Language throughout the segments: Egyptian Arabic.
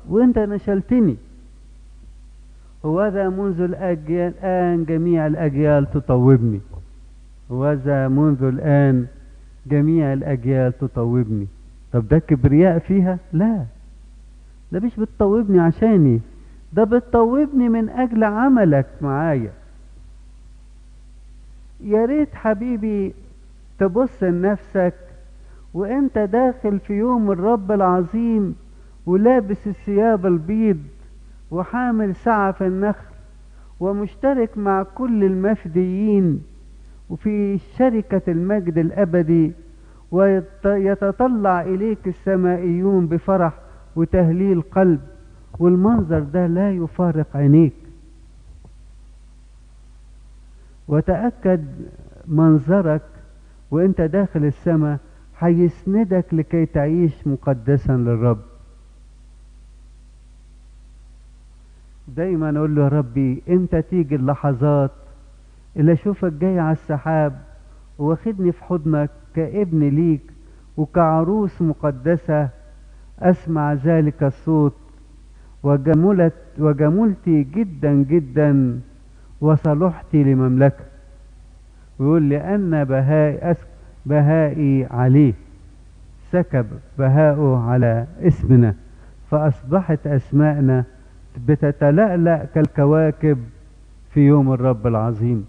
وانت نشلتني وذا منذ الأجيال الآن جميع الأجيال تطوبني وذا منذ الآن جميع الأجيال تطوبني طب ده كبرياء فيها لا ده مش بتطوبني عشاني ده بتطوبني من أجل عملك معايا يا ريت حبيبي تبص لنفسك وانت داخل في يوم الرب العظيم ولابس الثياب البيض وحامل سعف النخل ومشترك مع كل المفديين وفي شركة المجد الأبدي ويتطلع إليك السمائيون بفرح وتهليل قلب والمنظر ده لا يفارق عينيك وتأكد منظرك وانت داخل السماء هيسندك لكي تعيش مقدسا للرب دايما اقول له يا ربي امتى تيجي اللحظات اللي اشوفك جاي على السحاب واخدني في حضنك كابن ليك وكعروس مقدسة اسمع ذلك الصوت وجملت وجملتي جدا جدا وصلحتي لمملكة ويقول لي أن بهائي أس بهائي عليه سكب بهاؤه على اسمنا فأصبحت أسماءنا بتتلألأ كالكواكب في يوم الرب العظيم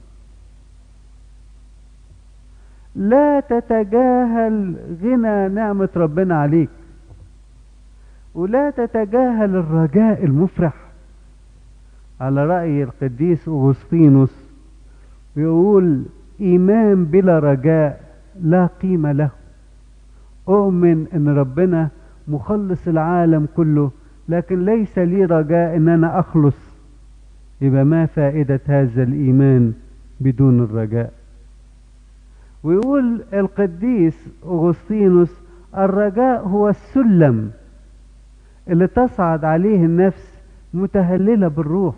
لا تتجاهل غنى نعمة ربنا عليك ولا تتجاهل الرجاء المفرح على رأي القديس أغسطينوس يقول إيمان بلا رجاء لا قيمة له أؤمن أن ربنا مخلص العالم كله لكن ليس لي رجاء أن أنا أخلص يبقى ما فائدة هذا الإيمان بدون الرجاء ويقول القديس أغسطينوس الرجاء هو السلم اللي تصعد عليه النفس متهللة بالروح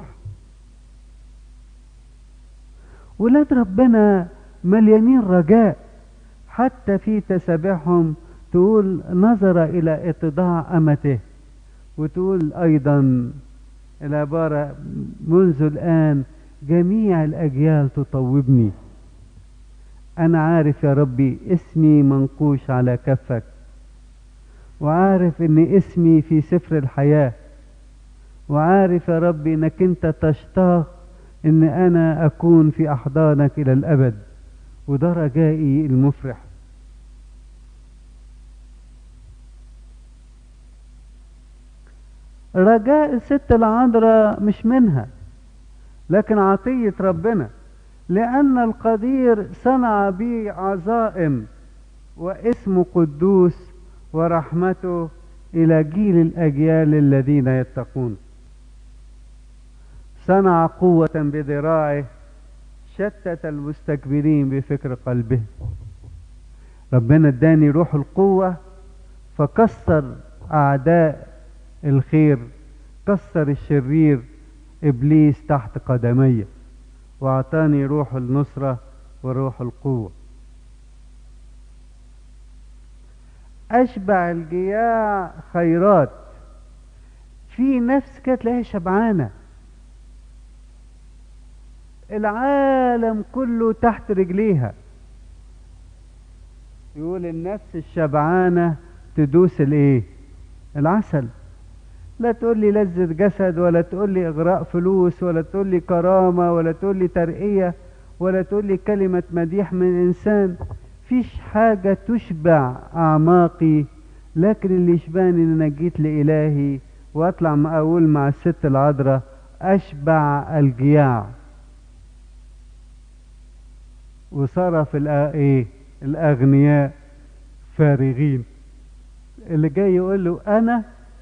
ولاد ربنا مليانين رجاء حتى في تسابيحهم تقول نظر إلى اتضاع أمته وتقول أيضا العبارة منذ الآن جميع الأجيال تطوبني أنا عارف يا ربي اسمي منقوش على كفك وعارف ان اسمي في سفر الحياة وعارف يا ربي انك انت تشتاق ان انا اكون في احضانك الى الابد وده رجائي المفرح رجاء الست العذراء مش منها لكن عطية ربنا لأن القدير صنع بي عظائم واسمه قدوس ورحمته إلى جيل الأجيال الذين يتقون صنع قوة بذراعه شتت المستكبرين بفكر قلبه ربنا اداني روح القوة فكسر أعداء الخير كسر الشرير إبليس تحت قدمي وأعطاني روح النصرة وروح القوة أشبع الجياع خيرات في نفس كده تلاقيها شبعانة العالم كله تحت رجليها يقول النفس الشبعانة تدوس الايه العسل لا تقول لي لذة جسد ولا تقول لي اغراء فلوس ولا تقول لي كرامة ولا تقول لي ترقية ولا تقول لي كلمة مديح من انسان فيش حاجة تشبع اعماقي لكن اللي يشبعني ان انا جيت لالهي واطلع مع اقول مع الست العذراء اشبع الجياع وصرف ايه الاغنياء فارغين اللي جاي يقول له انا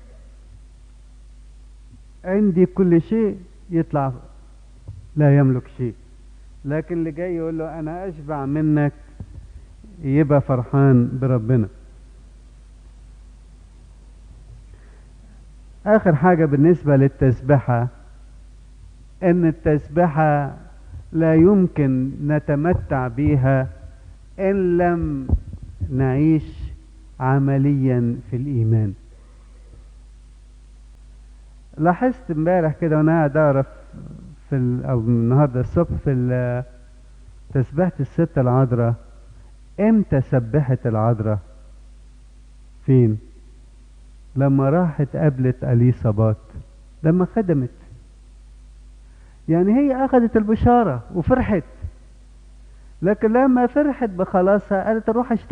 عندي كل شيء يطلع لا يملك شيء لكن اللي جاي يقول له انا اشبع منك يبقى فرحان بربنا اخر حاجة بالنسبة للتسبحة ان التسبحة لا يمكن نتمتع بها ان لم نعيش عمليا في الايمان لاحظت امبارح كده وانا قاعد اقرا في ال... او النهارده الصبح في ال... تسبيحة الست العذراء امتى سبحت العذراء فين لما راحت قابلت اليصابات لما خدمت يعني هي اخذت البشارة وفرحت لكن لما فرحت بخلاصها قالت اروح اشتغل